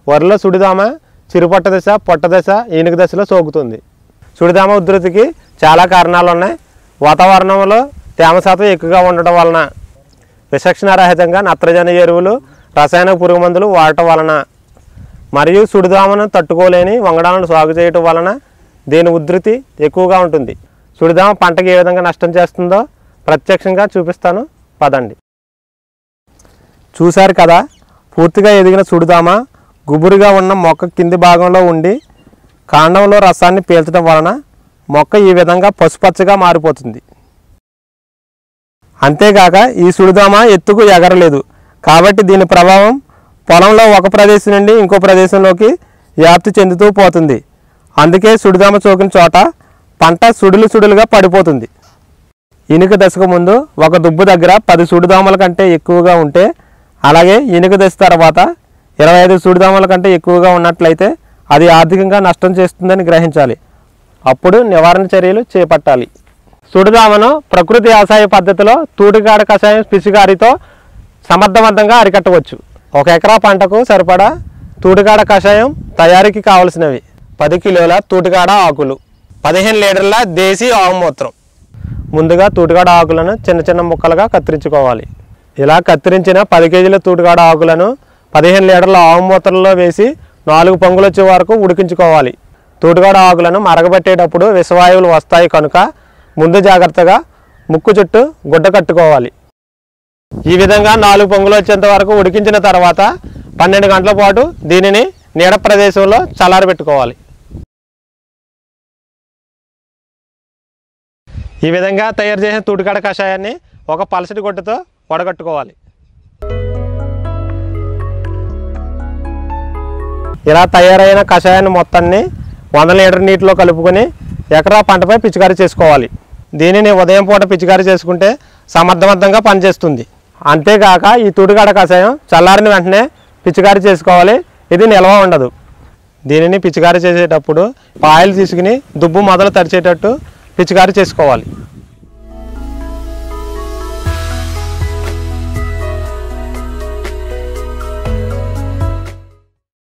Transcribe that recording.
వరిలో సుడిదామ చిరుపట్ట దశ పొట్ట దశ ఈనుక దశలో సోకుతుంది సుడిదామ ఉధృతికి చాలా కారణాలు ఉన్నాయి వాతావరణంలో తేమ శాతం ఎక్కువగా ఉండడం వలన విచక్షణారహితంగా నత్రజని ఎరువులు రసాయన పురుగు మందులు వాడటం వలన మరియు సుడిదామను తట్టుకోలేని వంగడాలను సాగు చేయటం వలన దీని ఉధృతి ఎక్కువగా ఉంటుంది సుడిదామ పంటకి ఏ విధంగా నష్టం చేస్తుందో ప్రత్యక్షంగా చూపిస్తాను పదండి చూశారు కదా పూర్తిగా ఎదిగిన సుడిదామ గుబురుగా ఉన్న మొక్క కింది భాగంలో ఉండి కాండంలో రసాన్ని పీల్చడం వలన మొక్క ఈ విధంగా పసుపచ్చగా మారిపోతుంది అంతేకాక ఈ సుడిదామ ఎత్తుకు ఎగరలేదు కాబట్టి దీని ప్రభావం పొలంలో ఒక ప్రదేశం నుండి ఇంకో ప్రదేశంలోకి వ్యాప్తి చెందుతూ పోతుంది అందుకే సుడిదామ సోకిన చోట పంట సుడులు సుడులుగా పడిపోతుంది ఇనుక దశకు ముందు ఒక దుబ్బు దగ్గర పది సుడిదామల కంటే ఎక్కువగా ఉంటే అలాగే ఇనుక దశ తర్వాత ఇరవై ఐదు సుడిదామల కంటే ఎక్కువగా ఉన్నట్లయితే అది ఆర్థికంగా నష్టం చేస్తుందని గ్రహించాలి అప్పుడు నివారణ చర్యలు చేపట్టాలి సుడిదామను ప్రకృతి వ్యవసాయ పద్ధతిలో తూటికాడ కషాయం పిచికారితో సమర్థవంతంగా అరికట్టవచ్చు ఒక ఎకరా పంటకు సరిపడా తూటికాడ కషాయం తయారీకి కావలసినవి పది కిలోల తూటికాడ ఆకులు పదిహేను లీటర్ల దేశీ ఆవుమూత్రం ముందుగా తూటికాడ ఆకులను చిన్న చిన్న ముక్కలుగా కత్తిరించుకోవాలి ఇలా కత్తిరించిన పది కేజీల తూటికాడ ఆకులను పదిహేను లీటర్ల ఆవుమూత్రంలో వేసి నాలుగు పొంగులు వచ్చే వరకు ఉడికించుకోవాలి తూటికాడ ఆకులను మరగబెట్టేటప్పుడు విషవాయువులు వస్తాయి కనుక ముందు జాగ్రత్తగా ముక్కు చుట్టూ గుడ్డ కట్టుకోవాలి ఈ విధంగా నాలుగు పొంగులు వచ్చేంత వరకు ఉడికించిన తర్వాత పన్నెండు గంటల పాటు దీనిని నీడ ప్రదేశంలో చల్లారబెట్టుకోవాలి ఈ విధంగా తయారు చేసిన తుడికాడ కషాయాన్ని ఒక పలసటి గుడ్డతో వడగట్టుకోవాలి ఇలా తయారైన కషాయాన్ని మొత్తాన్ని వంద లీటర్ నీటిలో కలుపుకొని ఎకరా పంటపై పిచికారీ చేసుకోవాలి దీనిని ఉదయం పూట పిచికారీ చేసుకుంటే సమర్థవంతంగా పనిచేస్తుంది అంతేకాక ఈ తుడికాడ కషాయం చల్లారిన వెంటనే పిచికారీ చేసుకోవాలి ఇది నిల్వ ఉండదు దీనిని పిచికారీ చేసేటప్పుడు పాయలు తీసుకుని దుబ్బు మొదలు తడిచేటట్టు పిచికారీ చేసుకోవాలి